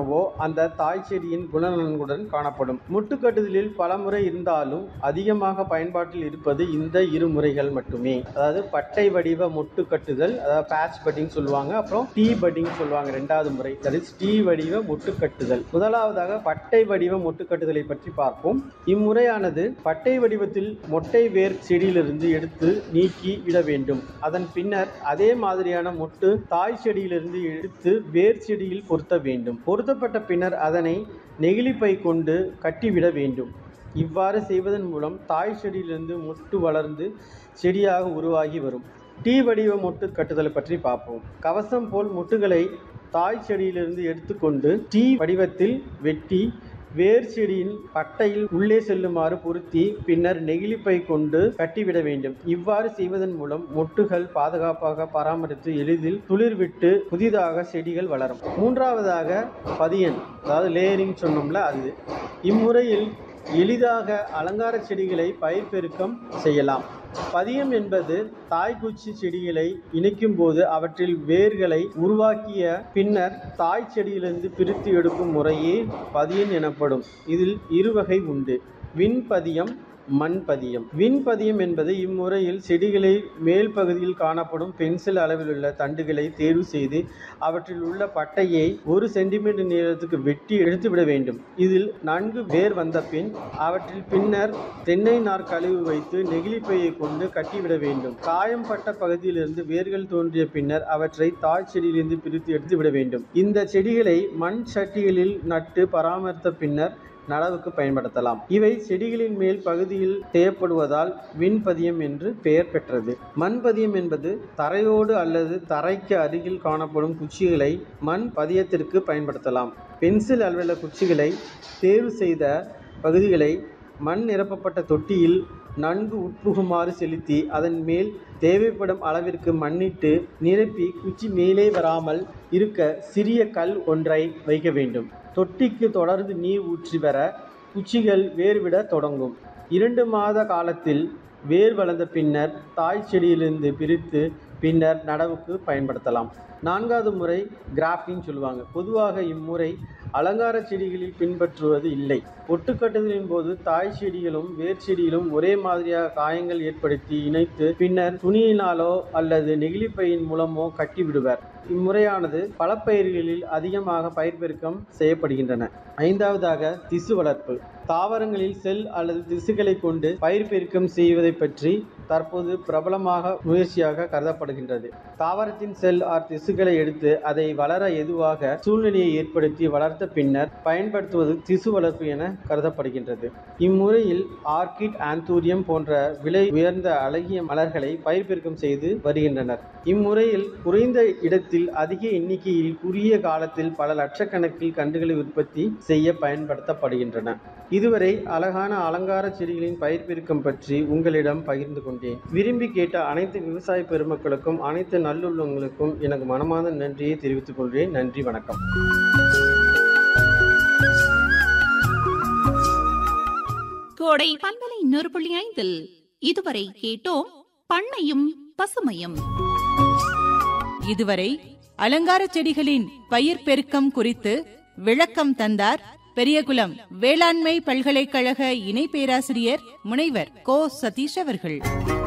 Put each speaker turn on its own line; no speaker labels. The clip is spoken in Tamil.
உணவோ அந்த தாய் செடியின் குணநலன்களுடன் காணப்படும் முட்டுக்கட்டுதலில் பலமுறை இருந்தாலும் அதிகமாக பயன்பாட்டில் இருப்பது இந்த இரு முறைகள் மட்டுமே அதாவது பட்டை வடிவ மொட்டு கட்டுதல் அதாவது பேட்ச் பட்டிங் சொல்லுவாங்க அப்புறம் டீ பட்டிங் சொல்லுவாங்க ரெண்டாவது முறை தட் இஸ் டீ வடிவ மொட்டு கட்டுதல் முதலாவதாக பட்டை வடிவ மொட்டு கட்டுதலை பற்றி பார்ப்போம் இம்முறையானது பட்டை வடிவத்தில் மொட்டை வேர் செடியிலிருந்து எடுத்து நீக்கி விட வேண்டும் அதன் பின்னர் அதே மாதிரியான மொட்டு தாய் செடியிலிருந்து எடுத்து வேர் செடியில் பொருத்த வேண்டும் பொருத்தப்பட்ட பின்னர் அதனை நெகிழிப்பை கொண்டு கட்டிவிட வேண்டும் இவ்வாறு செய்வதன் மூலம் தாய் செடியிலிருந்து மொட்டு வளர்ந்து செடியாக உருவாகி வரும் டீ வடிவ மொட்டு கட்டுதலை பற்றி பார்ப்போம் கவசம் போல் மொட்டுகளை தாய் செடியிலிருந்து எடுத்துக்கொண்டு டீ வடிவத்தில் வெட்டி வேர் செடியின் பட்டையில் உள்ளே செல்லுமாறு பொருத்தி பின்னர் நெகிழிப்பை கொண்டு கட்டிவிட வேண்டும் இவ்வாறு செய்வதன் மூலம் மொட்டுகள் பாதுகாப்பாக பராமரித்து எளிதில் துளிர்விட்டு புதிதாக செடிகள் வளரும் மூன்றாவதாக பதியன் அதாவது லேயரிங் சொன்னோம்ல அது இம்முறையில் எளிதாக அலங்கார செடிகளை பயிர் பெருக்கம் செய்யலாம் பதியம் என்பது தாய்க்குச்சி செடிகளை இணைக்கும் போது அவற்றில் வேர்களை உருவாக்கிய பின்னர் தாய் செடியிலிருந்து பிரித்து எடுக்கும் முறையே பதியம் எனப்படும் இதில் இருவகை உண்டு விண்பதியம் மண்பதியம் விண்பதியம் என்பது இம்முறையில் செடிகளை மேல் பகுதியில் காணப்படும் பென்சில் அளவிலுள்ள தண்டுகளை தேர்வு செய்து அவற்றில் உள்ள பட்டையை ஒரு சென்டிமீட்டர் நீளத்துக்கு வெட்டி எடுத்துவிட வேண்டும் இதில் நன்கு வேர் வந்த பின் அவற்றில் பின்னர் தென்னை நார் கழிவு வைத்து நெகிழிப்பையை கொண்டு கட்டிவிட வேண்டும் காயம் பட்ட பகுதியிலிருந்து வேர்கள் தோன்றிய பின்னர் அவற்றை தாய் செடியிலிருந்து பிரித்து எடுத்துவிட வேண்டும் இந்த செடிகளை மண் சட்டிகளில் நட்டு பராமரித்த பின்னர் நடவுக்கு பயன்படுத்தலாம் இவை செடிகளின் மேல் பகுதியில் செய்யப்படுவதால் விண்பதியம் என்று பெயர் பெற்றது மண்பதியம் என்பது தரையோடு அல்லது தரைக்கு அருகில் காணப்படும் குச்சிகளை மண் பதியத்திற்கு பயன்படுத்தலாம் பென்சில் அளவுள்ள குச்சிகளை தேர்வு செய்த பகுதிகளை மண் நிரப்பப்பட்ட தொட்டியில் நன்கு உட்புகுமாறு செலுத்தி அதன் மேல் தேவைப்படும் அளவிற்கு மண்ணிட்டு நிரப்பி குச்சி மேலே வராமல் இருக்க சிறிய கல் ஒன்றை வைக்க வேண்டும் தொட்டிக்கு தொடர்ந்து நீர் ஊற்றி வர குச்சிகள் வேர்விட தொடங்கும் இரண்டு மாத காலத்தில் வேர் வளர்ந்த பின்னர் தாய் செடியிலிருந்து பிரித்து பின்னர் நடவுக்கு பயன்படுத்தலாம் நான்காவது முறை கிராஃப்டிங் சொல்லுவாங்க பொதுவாக இம்முறை அலங்கார செடிகளில் பின்பற்றுவது இல்லை ஒட்டுக்கட்டுதலின் போது தாய் செடிகளும் வேர் செடிகளும் ஒரே மாதிரியாக காயங்கள் ஏற்படுத்தி இணைத்து பின்னர் துணியினாலோ அல்லது நெகிழிப்பையின் மூலமோ கட்டிவிடுவர் இம்முறையானது பல பயிர்களில் அதிகமாக பயிர் பெருக்கம் செய்யப்படுகின்றன ஐந்தாவதாக திசு வளர்ப்பு தாவரங்களில் செல் அல்லது திசுகளை கொண்டு பயிர் பெருக்கம் செய்வதை பற்றி தற்போது பிரபலமாக முயற்சியாக கருதப்படுகின்றது தாவரத்தின் செல் ஆர் திசுகளை எடுத்து அதை வளர எதுவாக சூழ்நிலையை ஏற்படுத்தி வளர்த்த பின்னர் பயன்படுத்துவது திசு வளர்ப்பு என கருதப்படுகின்றது இம்முறையில் ஆர்கிட் ஆந்தூரியம் போன்ற விலை உயர்ந்த அழகிய மலர்களை பயிர் பெருக்கம் செய்து வருகின்றனர் இம்முறையில் குறைந்த இடத்தில் அதிக எண்ணிக்கையில் குறுகிய காலத்தில் பல லட்சக்கணக்கில் கன்றுகளை உற்பத்தி செய்ய பயன்படுத்தப்படுகின்றன இதுவரை அழகான அலங்கார செடிகளின் பயிர் பெருக்கம் பற்றி உங்களிடம் பகிர்ந்து கொண்டேன் விரும்பி கேட்ட அனைத்து விவசாய பெருமக்களுக்கும் அனைத்து நல்லுள்ளங்களுக்கும் எனக்கு மனமார்ந்த நன்றியை தெரிவித்துக் கொள்கிறேன் நன்றி வணக்கம்
கோடை பண்பலை இன்னொரு புள்ளி ஐந்தில் இதுவரை கேட்டோம் பண்ணையும் பசுமையும்
இதுவரை அலங்கார செடிகளின் பயிர் பெருக்கம் குறித்து விளக்கம் தந்தார் பெரியகுளம் வேளாண்மை பல்கலைக்கழக இணை பேராசிரியர் முனைவர் கோ சதீஷ் அவர்கள்